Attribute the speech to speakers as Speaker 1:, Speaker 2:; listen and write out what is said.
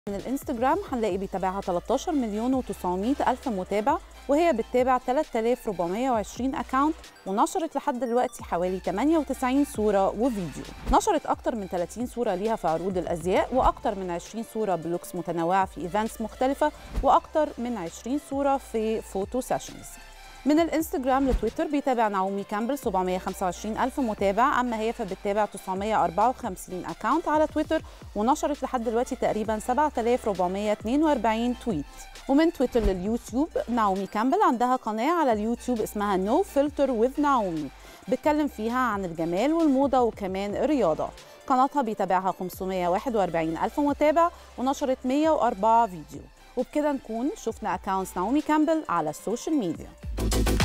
Speaker 1: من الانستجرام هنلاقي بيتابعها 13 مليون و900 ألف متابع وهي بتتابع 3420 أكاونت ونشرت لحد دلوقتي حوالي 98 صورة وفيديو نشرت أكتر من 30 صورة ليها في عروض الأزياء وأكتر من 20 صورة بلوكس متنوعة في إيفنتس مختلفة وأكتر من 20 صورة في فوتو سيشنز من الانستجرام لتويتر بيتابع نعومي كامبل 725 ألف متابع أما هي فبتتابع 954 أكاونت على تويتر ونشرت لحد دلوقتي تقريبا 7442 تويت ومن تويتر لليوتيوب نعومي كامبل عندها قناة على اليوتيوب اسمها نو فلتر وذ نعومي بتكلم فيها عن الجمال والموضة وكمان الرياضة قناتها بيتابعها 541 ألف متابع ونشرت 104 فيديو وبكده نكون شفنا أكاونتس نعومي كامبل على السوشيال ميديا